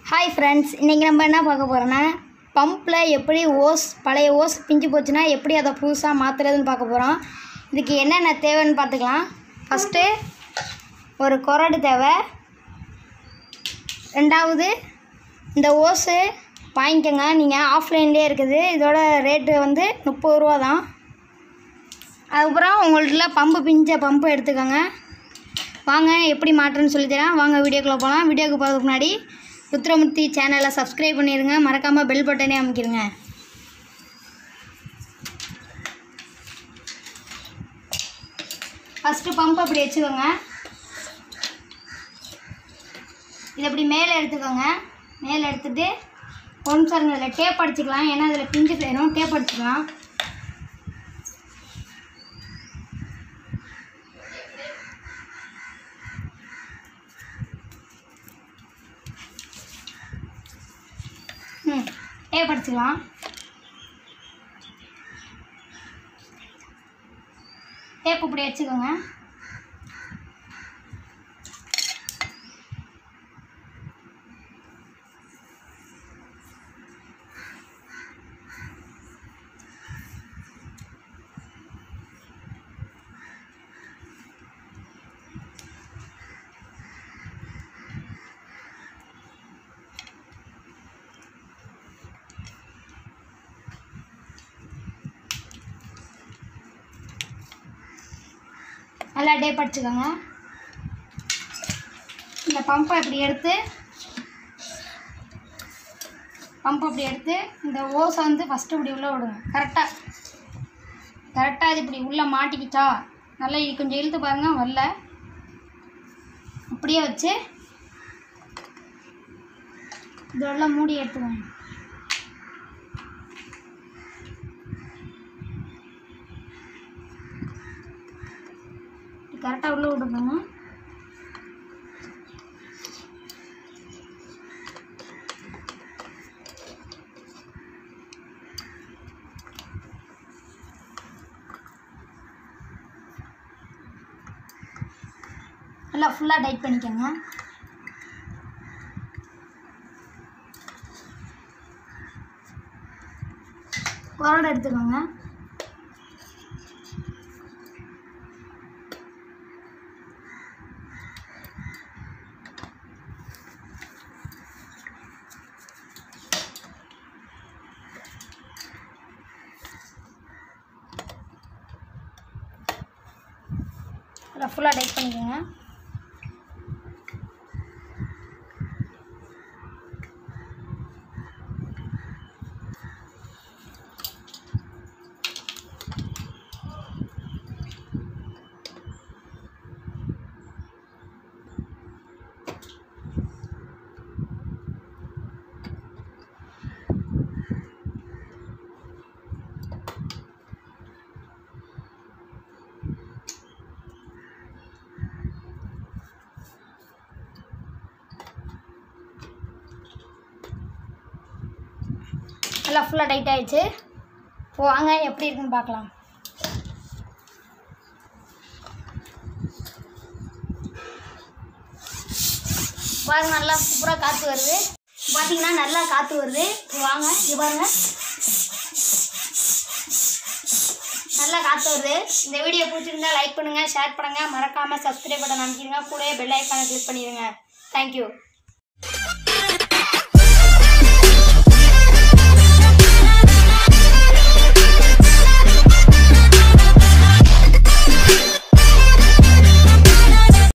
hi friends இன்றைக்கி நம்ம என்ன பார்க்க போகிறோன்னா பம்பில் எப்படி ஓஸ் பழைய ஓஸ் பிஞ்சு போச்சுன்னா எப்படி அதை புதுசாக மாற்றுறதுன்னு பார்க்க போகிறோம் இதுக்கு என்னென்ன தேவைன்னு பார்த்துக்கலாம் ஃபஸ்ட்டு ஒரு கொரடு தேவை ரெண்டாவது இந்த ஓஸு வாங்கிக்கோங்க நீங்கள் ஆஃப்லைன்லேயே இருக்குது இதோட ரேட்டு வந்து முப்பது ரூபா தான் அதுக்கப்புறம் உங்கள்ட்ட பம்பு பிஞ்ச பம்பு எடுத்துக்கோங்க வாங்க எப்படி மாட்டுறேன்னு சொல்லி தரேன் வாங்க வீடியோக்குள்ளே போகலாம் வீடியோக்கு போகிறதுக்கு முன்னாடி ருத்ரமூர்த்தி சேனலை சப்ஸ்கிரைப் பண்ணிடுங்க மறக்காமல் பெல் பட்டனே அமைக்கிருங்க ஃபஸ்ட்டு பம்ப் அப்படி வச்சுக்கோங்க இதை அப்படி மேலே எடுத்துக்கோங்க மேலே எடுத்துட்டு ஒரு நிமிஷம் இருங்க இதில் டேப் அடிச்சுக்கலாம் ஏன்னா இதில் பிஞ்சு போயிடும் டேப் அடிச்சுக்கலாம் ம் டேப் அடிச்சுக்கலாம் டேப் இப்படி வச்சுக்கோங்க நல்லா டேப் அடிச்சுக்கோங்க இந்த பம்பை இப்படி எடுத்து பம்பை இப்படி எடுத்து இந்த ஓஸை வந்து ஃபஸ்ட்டு இப்படி உள்ளே விடுங்க கரெக்டாக கரெக்டாக இது இப்படி உள்ளே மாட்டிக்கிச்சா நல்லா இது கொஞ்சம் இழுத்து பாருங்கள் வரல அப்படியே வச்சு இதெல்லாம் மூடி எடுத்துக்கோங்க கரெக்டாக உள்ளே விட்டுக்கோங்க நல்லா ஃபுல்லாக டைட் பண்ணிக்கோங்க குரடை எடுத்துக்கோங்க நல்லா ஃபுல்லாக டைட் பண்ணிக்கோங்க நல்லா ஃபுல்லாக டைட் ஆயிடுச்சு இப்போ வாங்க எப்படி இருக்குன்னு பார்க்கலாம் பாருங்க நல்லா சூப்பராக காற்று வருது பார்த்தீங்கன்னா நல்லா காற்று வருது இப்போ வாங்க இங்கே பாருங்க நல்லா காற்று வருது இந்த வீடியோ பிடிச்சிருந்தா லைக் பண்ணுங்கள் ஷேர் பண்ணுங்கள் மறக்காமல் சப்ஸ்கிரைப் பட்டன் அமைக்கிடுங்க கூடவே பெல் ஐக்கானை கிளிக் பண்ணிடுங்க தேங்க்யூ